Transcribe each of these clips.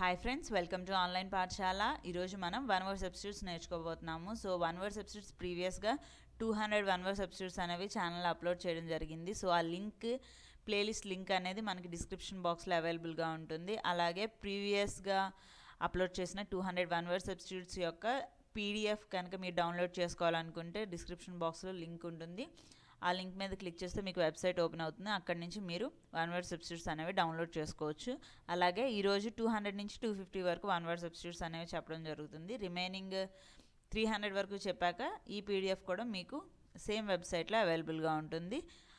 Hi friends welcome to online పాఠశాల ఈరోజు మనం వన్ వర్డ్ సబ్స్టిట్యూట్స్ నేర్చుకోబోతున్నాము సో వన్ వర్డ్ సబ్స్టిట్యూట్స్ ప్రీవియస్గా two hundred one word substitutes అనేవి ఛానల్ అప్లోడ్ చేయడం జరిగింది సో ఆ లింక్ ప్లేలిస్ట్ లింక్ అనేది మనకి డిస్క్రిప్షన్ బాక్స్లో అవైలబుల్గా ఉంటుంది అలాగే ప్రీవియస్గా అప్లోడ్ చేసిన two hundred one word substitutes యొక్క పీడిఎఫ్ కనుక మీరు డౌన్లోడ్ చేసుకోవాలనుకుంటే డిస్క్రిప్షన్ బాక్స్లో లింక్ ఉంటుంది ఆ లింక్ మీద క్లిక్ చేస్తే మీకు వెబ్సైట్ ఓపెన్ అవుతుంది అక్కడి నుంచి మీరు వన్ వర్డ్ సబ్స్టిట్యూట్స్ అనేవి డౌన్లోడ్ చేసుకోవచ్చు అలాగే ఈరోజు టూ హండ్రెడ్ నుంచి టూ ఫిఫ్టీ వరకు వన్ వర్డ్ సబ్స్టిట్యూట్స్ అనేవి చెప్పడం జరుగుతుంది రిమైనింగ్ త్రీ హండ్రెడ్ వరకు చెప్పాక ఈ పీడిఎఫ్ కూడా మీకు సేమ్ వెబ్సైట్లో అవైలబుల్గా ఉంటుంది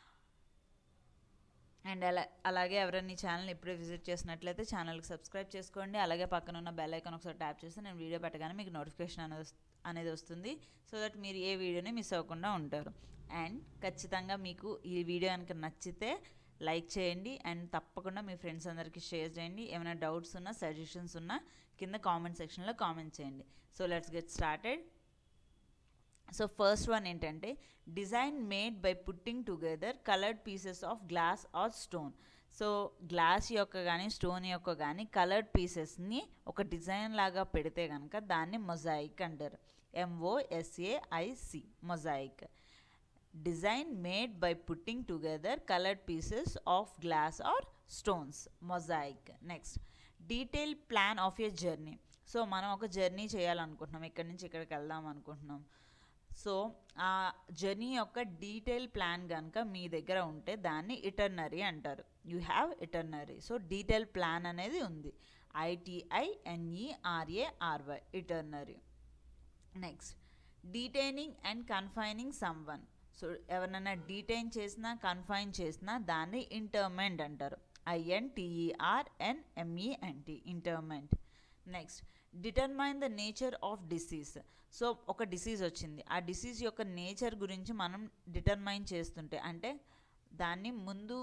అండ్ అలా అలాగే ఎవరైనా ఈ ఛానల్ ఇప్పుడే విజిట్ చేసినట్లయితే ఛానల్కి సబ్స్క్రైబ్ చేసుకోండి అలాగే పక్కన ఉన్న బెల్ ఐకాన్ ఒకసారి ట్యాప్ చేస్తే నేను వీడియో పెట్టగానే మీకు నోటిఫికేషన్ అనేది వస్- అనేది వస్తుంది సో దట్ మీరు ఏ వీడియోని మిస్ అవ్వకుండా ఉంటారు అండ్ ఖచ్చితంగా మీకు ఈ వీడియో కనుక నచ్చితే లైక్ చేయండి అండ్ తప్పకుండా మీ ఫ్రెండ్స్ అందరికీ షేర్ చేయండి ఏమైనా డౌట్స్ ఉన్నా సజెషన్స్ ఉన్నా కింద కామెంట్ సెక్షన్లో కామెంట్ చేయండి so let's get started so first one ఏంటంటే design made by putting together coloured pieces of glass or stone so glass యొక్క కానీ స్టోన్ యొక్క కానీ కలర్డ్ పీసెస్ని ఒక డిజైన్ లాగా పెడితే కనుక దాన్ని మొజాయిక్ అంటారు M O S A I C mosaic design made by putting together coloured pieces of glass or stones mosaic next detail plan of a journey so మనం ఒక జర్నీ చేయాలనుకుంటున్నాం ఇక్కడి నుంచి ఇక్కడికి వెళ్దాం అనుకుంటున్నాం సో ఆ జర్నీ యొక్క డీటెయిల్ ప్లాన్ కనుక మీ దగ్గర ఉంటే దాన్ని ఇటర్నరీ అంటారు you have itinerary so detail plan అనేది ఉంది I T I N E R A R Y itinerary next detaining and confining someone so ఎవరైనా డీటైన్ చేసినా కన్ఫైన్ చేసినా దాన్ని ఇంటర్మెంట్ అంటారు I N T E R N M E N T internment next determine the nature of disease so ఒక డిసీజ్ వచ్చింది ఆ డిసీజ్ యొక్క నేచర్ గురించి మనం డిటర్మైన్ చేస్తుంటే అంటే దాన్ని ముందు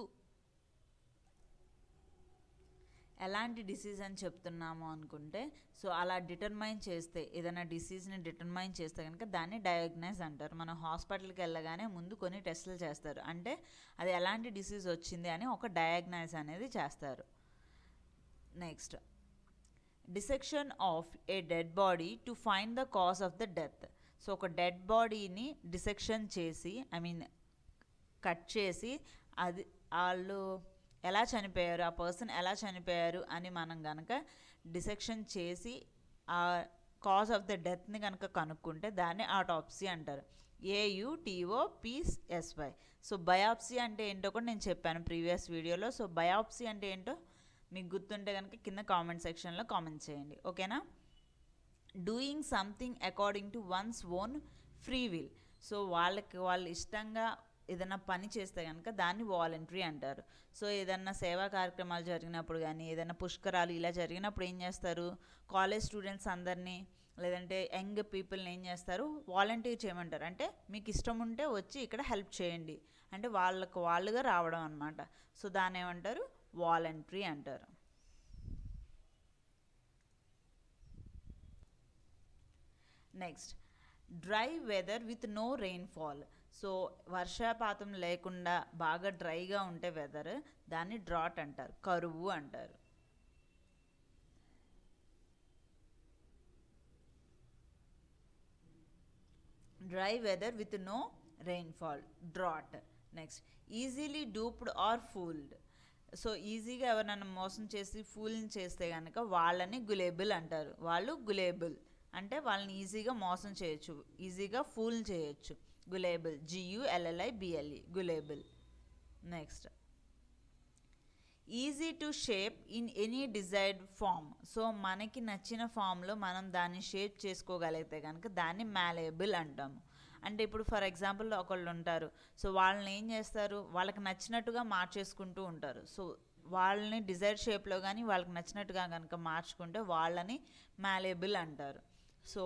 ఎలాంటి డిసీజ్ అని చెప్తున్నాము అనుకుంటే సో అలా డిటర్మైన్ చేస్తే ఏదైనా డిసీజ్ని డిటర్మైన్ చేస్తే కనుక దాన్ని డయాగ్నైజ్ అంటారు మనం హాస్పిటల్కి వెళ్ళగానే ముందు కొన్ని టెస్టులు చేస్తారు అంటే అది ఎలాంటి డిసీజ్ వచ్చింది అని ఒక డయాగ్నైజ్ అనేది చేస్తారు next dissection of a dead body to find the cause of the death so ఒక డెడ్ బాడీని డిసెక్షన్ చేసి ఐ మీన్ కట్ చేసి అది వాళ్ళు ఎలా చనిపోయారు ఆ పర్సన్ ఎలా చనిపోయారు అని మనం కనుక డిసెక్షన్ చేసి ఆ కాజ్ ఆఫ్ ద డెత్ని కనుక కనుక్కుంటే దాన్ని ఆటాప్సీ అంటారు A U T O P S S Y so biopsy అంటే ఏంటో కూడా నేను చెప్పాను ప్రీవియస్ వీడియోలో సో బయాప్సీ అంటే ఏంటో మీకు గుర్తుంటే కనుక కింద కామెంట్ సెక్షన్లో కామెంట్ చేయండి ఓకేనా doing something according to one's own free will so వాళ్ళకి వాళ్ళు ఇష్టంగా ఏదైనా పని చేస్తే కనుక దాన్ని వాలంటరీ అంటారు సో ఏదన్నా సేవా కార్యక్రమాలు జరిగినప్పుడు కానీ ఏదైనా పుష్కరాలు ఇలా జరిగినప్పుడు ఏం చేస్తారు కాలేజ్ స్టూడెంట్స్ అందరినీ లేదంటే యంగ్ పీపుల్ని ఏం చేస్తారు వాలంటీర్ చేయమంటారు అంటే మీకు ఇష్టం ఉంటే వచ్చి ఇక్కడ హెల్ప్ చేయండి అంటే వాళ్ళకు వాళ్ళుగా రావడం అనమాట సో దాన్ని ఏమంటారు వాలంటరీ అంటారు next dry weather with no rainfall so వర్షపాతం లేకుండా బాగా డ్రైగా ఉంటే వెదర్ దాన్ని డ్రాట్ అంటారు కరువు అంటారు dry weather with no rainfall drought next easily duped or fooled so ఈజీగా ఎవరైనా మోసం చేసి ఫూల్ని చేస్తే కనుక వాళ్ళని గులేబుల్ అంటారు వాళ్ళు గులేబుల్ అంటే వాళ్ళని ఈజీగా మోసం చేయొచ్చు ఈజీగా ఫూల్ చేయొచ్చు gullible G U L L I B L E gullible next easy to shape in any desired form so మనకి నచ్చిన ఫామ్లో మనం దాన్ని షేప్ చేసుకోగలిగితే కనుక దాన్ని మ్యాలేబుల్ అంటాము అంటే ఇప్పుడు ఫర్ ఎగ్జాంపుల్ ఒకళ్ళు ఉంటారు సో వాళ్ళని ఏం చేస్తారు వాళ్ళకి నచ్చినట్టుగా మార్చేసుకుంటూ ఉంటారు సో వాళ్ళని డిజైర్ షేప్లో కానీ వాళ్ళకి నచ్చినట్టుగా కనుక మార్చుకుంటే వాళ్ళని మ్యాలేబుల్ అంటారు సో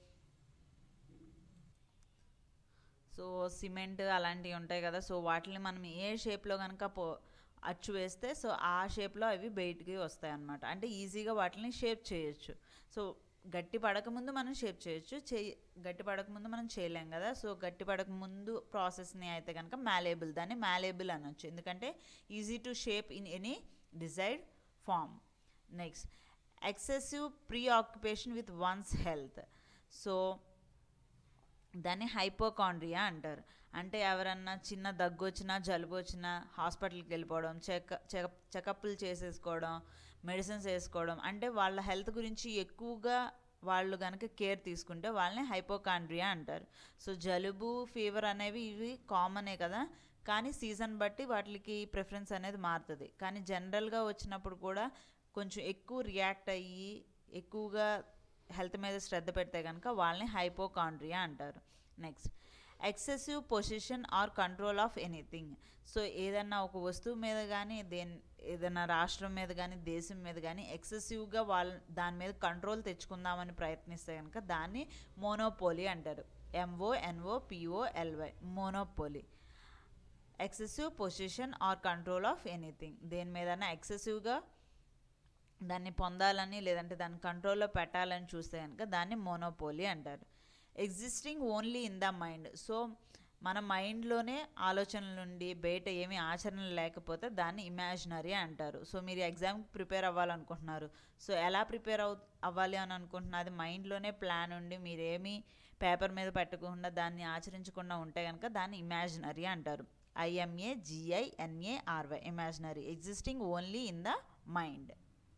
సో సిమెంట్ అలాంటివి ఉంటాయి కదా సో వాటిని మనం ఏ షేప్లో కనుక పో అచ్చు వేస్తే సో ఆ షేప్లో అవి బయటికి వస్తాయి అన్నమాట అంటే ఈజీగా వాటిని షేప్ చేయొచ్చు సో గట్టి పడకముందు మనం షేప్ చేయొచ్చు చేయి గట్టి పడకముందు మనం చేయలేం కదా సో గట్టి పడకముందు ప్రాసెస్ని అయితే కనుక మ్యాలేబుల్ దాన్ని మ్యాలేబుల్ అనొచ్చు ఎందుకంటే easy to shape in any desired form next excessive preoccupation with one's health so దాన్ని హైపోకాండ్రియా అంటారు అంటే ఎవరన్నా చిన్న దగ్గు వచ్చినా జలుబు వచ్చినా హాస్పిటల్కి వెళ్ళిపోవడం చెక్ చెకప్ చెకప్లు చేసేసుకోవడం మెడిసిన్స్ వేసుకోవడం అంటే వాళ్ళ హెల్త్ గురించి ఎక్కువగా వాళ్ళు కనుక కేర్ తీసుకుంటే వాళ్ళని హైపోకాండ్రియా అంటారు సో జలుబు ఫీవర్ అనేవి ఇవి కామనే కదా కానీ సీజన్ బట్టి వాటికి ప్రిఫరెన్స్ అనేది మారుతుంది కానీ జనరల్గా వచ్చినప్పుడు కూడా కొంచెం ఎక్కువ రియాక్ట్ అయ్యి ఎక్కువగా హెల్త్ మీద శ్రద్ధ పెడితే కనుక వాళ్ళని హైపోకాండ్రియా అంటారు next excessive position or control of anything so ఏదన్నా ఒక వస్తువు మీద కానీ దేని ఏదైనా రాష్ట్రం మీద కానీ దేశం మీద కానీ ఎక్సెసివ్గా వాళ్ళ దాని మీద కంట్రోల్ తెచ్చుకుందామని ప్రయత్నిస్తే కనుక దాన్ని మోనోపోలీ అంటారు M O N O P O L Y monopoly excessive position or control of anything దేని మీదైనా ఎక్సెసివ్గా దాన్ని పొందాలని లేదంటే దాన్ని కంట్రోల్లో పెట్టాలని చూస్తే కనుక దాన్ని మోనోపోలీ అంటారు existing only in the mind so మన మైండ్లోనే ఆలోచనల నుండి బయట ఏమీ ఆచరణ లేకపోతే దాన్ని ఇమాజినరీ అంటారు సో మీరు ఎగ్జామ్కి ప్రిపేర్ అవ్వాలనుకుంటున్నారు సో ఎలా ప్రిపేర్ అవ్ అవ్వాలి అని అనుకుంటున్నది మైండ్లోనే ప్లాన్ ఉండి మీరేమీ పేపర్ మీద పెట్టకుండా దాన్ని ఆచరించకుండా ఉంటే కనుక దాన్ని ఇమాజినరీ అంటారు I M A G I N A R Y imaginary existing only in the mind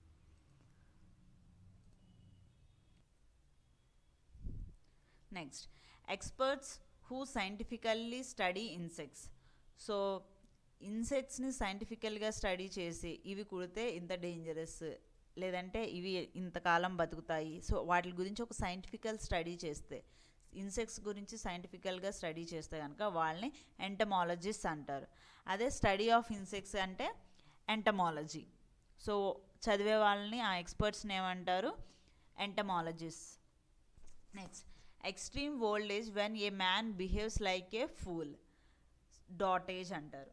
next experts who scientifically study insects so ఇన్సెక్ట్స్ని సైంటిఫికల్గా స్టడీ చేసి ఇవి కుడితే ఇంత డేంజరస్ లేదంటే ఇవి ఇంతకాలం బతుకుతాయి సో వాటి గురించి ఒక సైంటిఫికల్ స్టడీ చేస్తే ఇన్సెక్ట్స్ గురించి సైంటిఫికల్గా స్టడీ చేస్తే కనుక వాళ్ళని ఎంటమాలజిస్ట్ అంటారు అదే స్టడీ ఆఫ్ ఇన్సెక్ట్స్ అంటే ఎంటమాలజీ సో చదివే వాళ్ళని ఆ ఎక్స్పర్ట్స్ని ఏమంటారు entomologist next extreme old age when a man behaves like a fool dotage అంటారు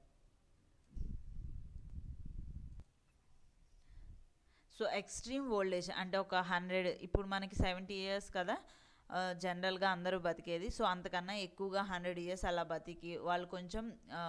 సో ఎక్స్ట్రీమ్ ఓల్డ్ ఏజ్ అంటే ఒక హండ్రెడ్ ఇప్పుడు మనకి సెవెంటీ ఇయర్స్ కదా జనరల్గా అందరూ బతికేది సో అంతకన్నా ఎక్కువగా హండ్రెడ్ ఇయర్స్ అలా బతికి వాళ్ళు కొంచెం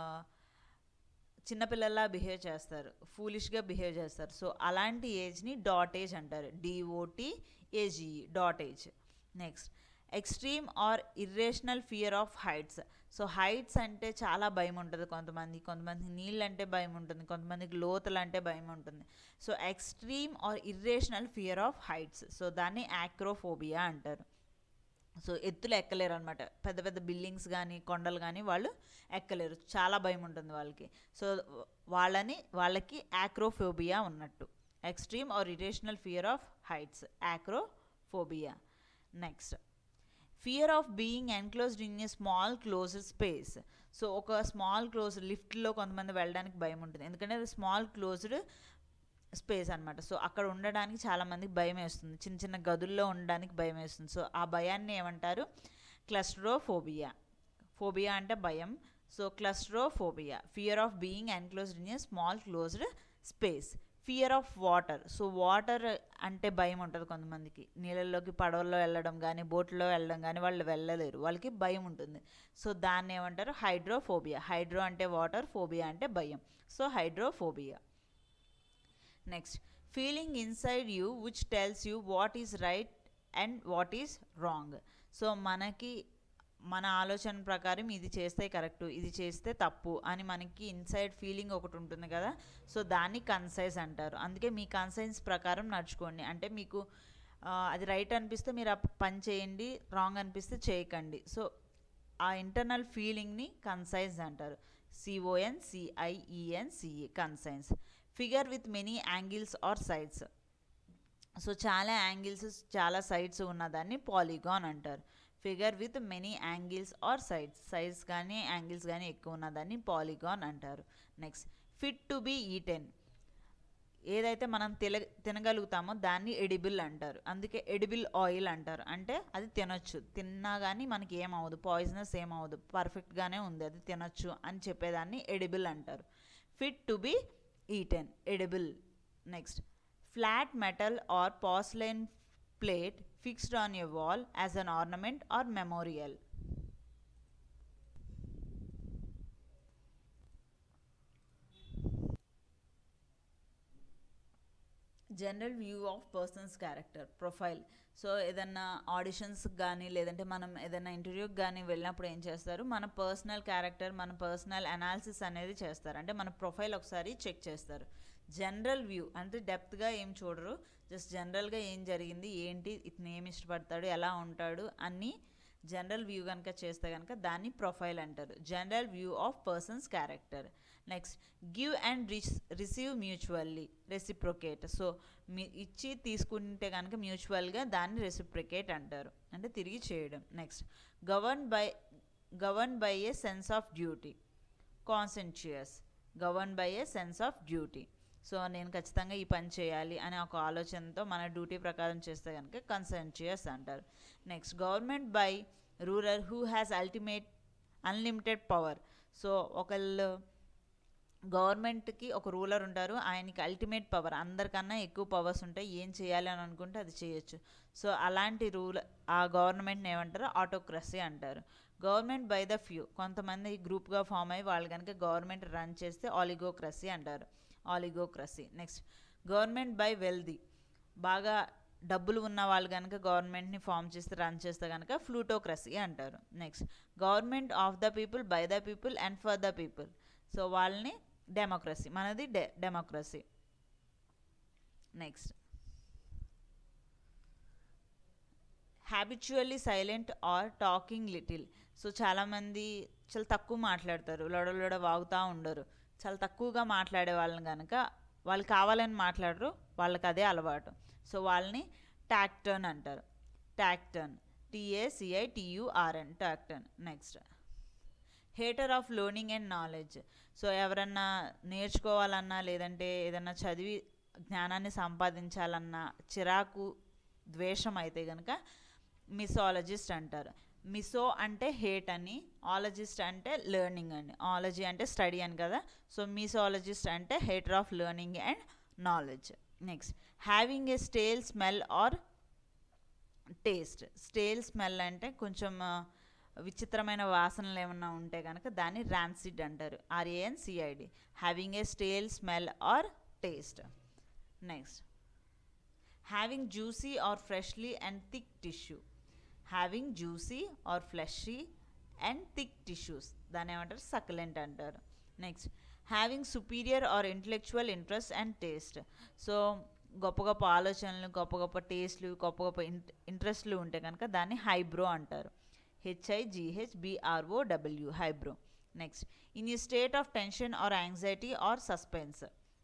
చిన్నపిల్లల్లా బిహేవ్ చేస్తారు ఫూలిష్గా బిహేవ్ చేస్తారు సో అలాంటి ఏజ్ని డాట్ ఏజ్ అంటారు D O T A G E dotage next extreme or irrational fear of heights so heights అంటే చాలా భయం ఉంటుంది కొంతమంది కొంతమందికి నీళ్ళు అంటే భయం ఉంటుంది కొంతమందికి లోతులు అంటే భయం ఉంటుంది so extreme or irrational fear of heights so దాన్ని యాక్రోఫోబియా అంటారు సో ఎత్తులు ఎక్కలేరు అనమాట పెద్ద పెద్ద బిల్డింగ్స్ కానీ కొండలు కానీ వాళ్ళు ఎక్కలేరు చాలా భయం ఉంటుంది వాళ్ళకి సో వాళ్ళని వాళ్ళకి యాక్రోఫోబియా ఉన్నట్టు extreme or irrational fear of heights acrophobia next fear of being enclosed in a small closed space so ఒక స్మాల్ క్లోజ్ లిఫ్ట్లో కొంతమంది వెళ్ళడానికి భయం ఉంటుంది ఎందుకంటే అది స్మాల్ క్లోజ్డ్ స్పేస్ అనమాట సో అక్కడ ఉండడానికి చాలామందికి భయం వేస్తుంది చిన్న చిన్న గదుల్లో ఉండడానికి భయం వేస్తుంది సో ఆ భయాన్ని ఏమంటారు క్లస్ట్రోఫోబియా ఫోబియా అంటే భయం so claustrophobia fear of being enclosed in a small closed space fear of water so water అంటే భయం ఉంటుంది కొంతమందికి నీళ్ళల్లోకి పడవల్లో వెళ్ళడం కానీ బోట్లో వెళ్ళడం కానీ వాళ్ళు వెళ్ళలేరు వాళ్ళకి భయం ఉంటుంది సో దాన్ని ఏమంటారు హైడ్రోఫోబియా హైడ్రో అంటే వాటర్ ఫోబియా అంటే భయం so hydrophobia next feeling inside you which tells you what is right and what is wrong so మనకి మన ఆలోచన ప్రకారం ఇది చేస్తే కరెక్ట్ ఇది చేస్తే తప్పు అని మనకి ఇన్సైడ్ ఫీలింగ్ ఒకటి ఉంటుంది కదా సో దాన్ని కన్సైజ్ అంటారు అందుకే మీ కన్సైన్స్ ప్రకారం నడుచుకోండి అంటే మీకు అది రైట్ అనిపిస్తే మీరు ఆ పని చేయండి రాంగ్ అనిపిస్తే చేయకండి సో ఆ ఇంటర్నల్ ఫీలింగ్ని కన్సైజ్ అంటారు C O N C I E N C E conscience figure with many angles or sides so చాలా యాంగిల్స్ చాలా సైడ్స్ ఉన్నదాన్ని పాలిగాన్ అంటారు figure with many angles or sides sides కానీ యాంగిల్స్ కానీ ఎక్కువ ఉన్నదాన్ని పాలిగాన్ అంటారు next fit to be eaten ఏదైతే మనం తిన తినగలుగుతామో దాన్ని ఎడిబుల్ అంటారు అందుకే ఎడిబుల్ ఆయిల్ అంటారు అంటే అది తినొచ్చు తిన్నా కానీ మనకి ఏమవదు పాయిజనస్ ఏమవదు పర్ఫెక్ట్గానే ఉంది అది తినొచ్చు అని చెప్పేదాన్ని ఎడిబుల్ అంటారు fit to be eaten edible next flat metal or పాస్లైన్ plate fixed on a wall as an ornament or memorial. General view of persons character profile so ఏదన్నా ఆడిషన్స్కి కానీ లేదంటే మనం ఏదైనా ఇంటర్వ్యూకి కానీ వెళ్ళినప్పుడు ఏం చేస్తారు మన పర్సనల్ క్యారెక్టర్ మన పర్సనల్ అనాలిసిస్ అనేది చేస్తారు అంటే మన ప్రొఫైల్ ఒకసారి చెక్ చేస్తారు జనరల్ వ్యూ అంటే డెప్త్గా ఏం చూడరు జస్ట్ జనరల్గా ఏం జరిగింది ఏంటి ఇతను ఏమి ఇష్టపడతాడు ఎలా ఉంటాడు అన్నీ జనరల్ వ్యూ కనుక చేస్తే కనుక దాన్ని ప్రొఫైల్ అంటారు general view of persons character next give and రిస్ రిసీవ్ మ్యూచువల్లీ రెసిప్రొకేట్ సో మీ ఇచ్చి తీసుకుంటే కనుక మ్యూచువల్గా దాన్ని రెసిప్రొకేట్ అంటారు అంటే తిరిగి చేయడం next govern by govern by a sense of duty conscientious govern by a sense of duty so నేను ఖచ్చితంగా ఈ పని చేయాలి అనే ఒక ఆలోచనతో మన డ్యూటీ ప్రకారం చేస్తే కనుక కన్సెన్షియస్ అంటారు next government by ruler who has ultimate unlimited power so ఒకళ్ళు గవర్నమెంట్కి ఒక రూలర్ ఉంటారు ఆయనకి అల్టిమేట్ పవర్ అందరికన్నా ఎక్కువ పవర్స్ ఉంటాయి ఏం చేయాలి అని అనుకుంటే అది చేయొచ్చు సో అలాంటి రూల్ ఆ గవర్నమెంట్ని ఏమంటారు ఆటోక్రసీ అంటారు గవర్నమెంట్ బై ద ఫ్యూ కొంతమంది గ్రూప్గా ఫామ్ అయ్యి వాళ్ళు కనుక గవర్నమెంట్ రన్ చేస్తే ఆలిగోక్రసీ అంటారు oligocracy next government by wealthy బాగా డబ్బులు ఉన్న వాళ్ళు కనుక గవర్నమెంట్ని ఫామ్ చేస్తే రన్ చేస్తే కనుక ఫ్లూటోక్రసీ అంటారు next government of the people by the people and for the people so వాళ్ళని డెమోక్రసీ మనది డె democracy next habitually silent or talking little so చాలామంది చాలా తక్కువ మాట్లాడతారు లొడలొడ వాగుతూ ఉండరు చాలా తక్కువగా మాట్లాడే వాళ్ళని కనుక వాళ్ళు కావాలని మాట్లాడరు వాళ్ళకి అదే అలవాటు సో వాళ్ళని టాక్టర్న్ అంటారు taciturn T A C I T U R N taciturn next hater of learning and knowledge so ఎవరన్నా నేర్చుకోవాలన్నా లేదంటే ఏదన్నా చదివి జ్ఞానాన్ని సంపాదించాలన్నా చిరాకు ద్వేషం అయితే కనుక మిసాలజిస్ట్ అంటారు మిసో అంటే హేట్ అని ఆలజిస్ట్ అంటే లెర్నింగ్ అని ఆలజీ అంటే స్టడీ అని కదా సో మిసాలజిస్ట్ అంటే hater of learning and knowledge next having a stale smell or taste stale smell అంటే కొంచెం విచిత్రమైన వాసనలు ఏమన్నా ఉంటే కనుక దాన్ని ర్యాన్సిడ్ అంటారు R A N C I D having a stale smell or taste next having juicy or freshly and thick tissue having juicy or fleshy and thick tissues దాన్ని ఏమంటారు సక్లెంట్ అంటారు next having superior or intellectual interest and taste so గొప్ప గొప్ప ఆలోచనలు గొప్ప గొప్ప టేస్ట్లు గొప్ప గొప్ప ఇంట్రెస్ట్లు ఉంటే కనుక దాన్ని హైబ్రో అంటారు H I G H B R O W highbrow next in a state of tension or anxiety or suspense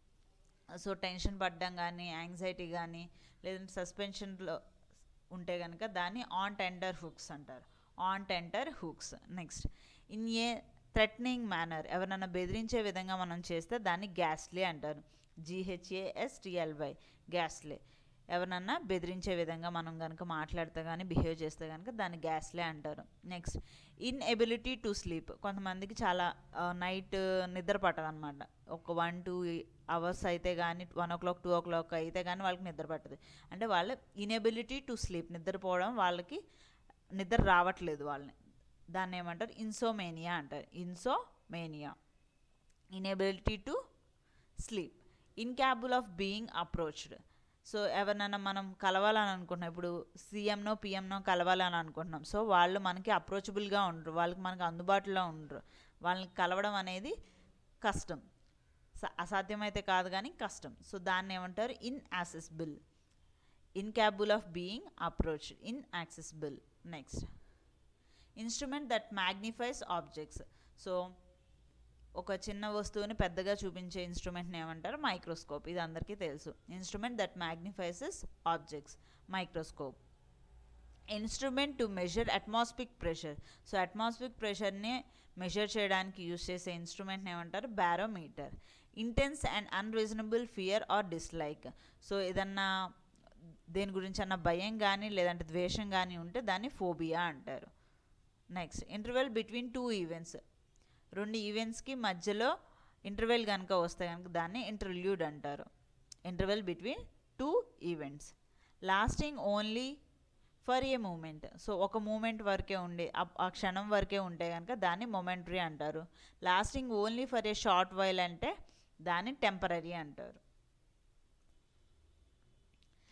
so tension పడ్డం కానీ యాంగ్జైటీ కానీ లేదంటే సస్పెన్షన్లో ఉంటే కనుక దాన్ని ఆన్ టెండర్ హుక్స్ అంటారు on tenterhooks next in a threatening manner ఎవరైనా బెదిరించే విధంగా మనం చేస్తే దాన్ని గ్యాస్లే అంటారు జిహెచ్ఏఎస్టిఎల్వై గ్యాస్లే ఎవరన్నా బెదిరించే విధంగా మనం కనుక మాట్లాడితే కానీ బిహేవ్ చేస్తే కనుక దాన్ని గ్యాస్లే అంటారు next inability to sleep కొంతమందికి చాలా నైట్ నిద్ర పట్టదనమాట ఒక వన్ టూ అవర్స్ అయితే కానీ one o'clock two o'clock అయితే కానీ వాళ్ళకి నిద్ర పట్టదు అంటే వాళ్ళ ఇన్ఎబిలిటీ టు స్లీప్ నిద్రపోవడం వాళ్ళకి నిద్ర రావట్లేదు వాళ్ళని దాన్ని ఏమంటారు ఇన్సోమేనియా అంటారు insomnia inability to sleep incapable of being approached so ఎవరినైనా మనం కలవాలని అనుకుంటున్నాం ఇప్పుడు సీఎంనో పిఎంనో కలవాలని అనుకుంటున్నాం సో వాళ్ళు మనకి అప్రోచబుల్గా ఉండరు వాళ్ళకి మనకి అందుబాటులో ఉండరు వాళ్ళని కలవడం అనేది కష్టం అసాధ్యమైతే కాదు కానీ కష్టం సో దాన్ని ఏమంటారు inaccessible incapable of being approach inaccessible next instrument that magnifies objects so ఒక చిన్న వస్తువుని పెద్దగా చూపించే ఇన్స్ట్రుమెంట్ని ఏమంటారు మైక్రోస్కోప్ ఇది అందరికీ తెలుసు instrument that magnifies objects microscope instrument to measure atmospheric pressure so atmospheric ప్రెషర్ని మెజర్ చేయడానికి యూజ్ చేసే ఇన్స్ట్రుమెంట్ని ఏమంటారు barometer intense and unreasonable fear or dislike so ఏదన్నా దేని గురించి అన్న భయం కానీ లేదంటే ద్వేషం కానీ ఉంటే దాన్ని ఫోబియా అంటారు next interval between two events రెండు ఈవెంట్స్కి మధ్యలో ఇంటర్వెల్ కనుక వస్తే కనుక దాన్ని ఇంటర్వ్యూడ్ అంటారు interval between two events lasting only for a moment so ఒక మూమెంట్ వరకే ఉండే ఆ క్షణం వరకే ఉంటే కనుక దాన్ని మొమెంటరీ అంటారు lasting only for a short while అంటే దాన్ని టెంపరీ అంటారు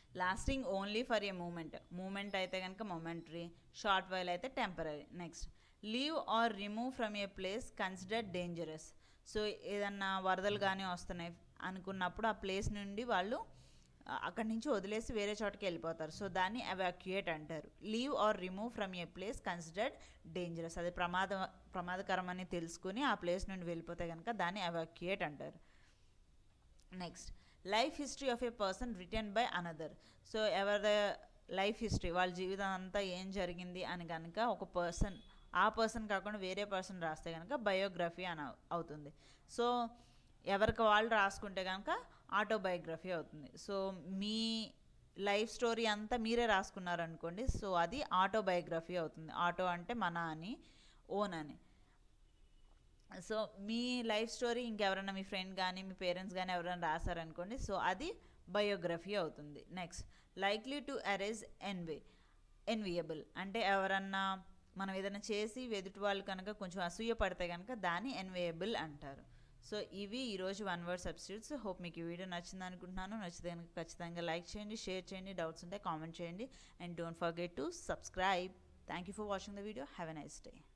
lasting only for a moment moment అయితే కనుక మొమెంటరీ షార్ట్ వైల్ అయితే temporary next leave or remove from a place consider dangerous so ఏదన్నా వరదలు కానీ వస్తున్నాయి అనుకున్నప్పుడు ఆ ప్లేస్ నుండి వాళ్ళు ఆ, అక్కడి నుంచి వదిలేసి వేరే చోటకి వెళ్ళిపోతారు సో దాన్ని ఎవాక్యుయేట్ అంటారు leave or remove from a place considered dangerous అది ప్రమాద ప్రమాదకరం అని తెలుసుకుని ఆ ప్లేస్ నుండి వెళ్ళిపోతే కనుక దాన్ని ఎవాక్యుయేట్ అంటారు next life history of a person written by another so ఎవరి లైఫ్ హిస్టరీ వాళ్ళ జీవితం అంతా ఏం జరిగింది అని కనుక ఒక పర్సన్ ఆ పర్సన్ కాకుండా వేరే పర్సన్ రాస్తే కనుక బయోగ్రఫీ అని అవు- అవుతుంది సో ఎవరికి వాళ్ళు రాసుకుంటే కనుక ఆటోబయోగ్రఫీ అవుతుంది సో మీ లైఫ్ స్టోరీ అంతా మీరే రాసుకున్నారనుకోండి సో అది ఆటోబయోగ్రఫీ అవుతుంది ఆటో అంటే మన అని ఓన్ అని సో మీ లైఫ్ స్టోరీ ఇంకెవరైనా మీ ఫ్రెండ్ కానీ మీ పేరెంట్స్ కానీ ఎవరైనా రాశారనుకోండి సో అది బయోగ్రఫీ అవుతుంది next likely to arouse envy enviable అంటే ఎవరన్నా మనం ఏదైనా చేసి ఎదుటి వాళ్ళు కనుక కొంచెం అసూయ పడితే కనుక దాన్ని ఎన్వియబుల్ అంటారు సో ఇవి ఈరోజు వన్ వర్డ్ సబ్స్టిట్యూట్స్ హోప్ మీకు ఈ వీడియో నచ్చింది అనుకుంటున్నాను నచ్చితే కనుక ఖచ్చితంగా లైక్ చేయండి షేర్ చేయండి డౌట్స్ ఉంటే కామెంట్ చేయండి and don't forget to subscribe thank you for watching the video have a nice day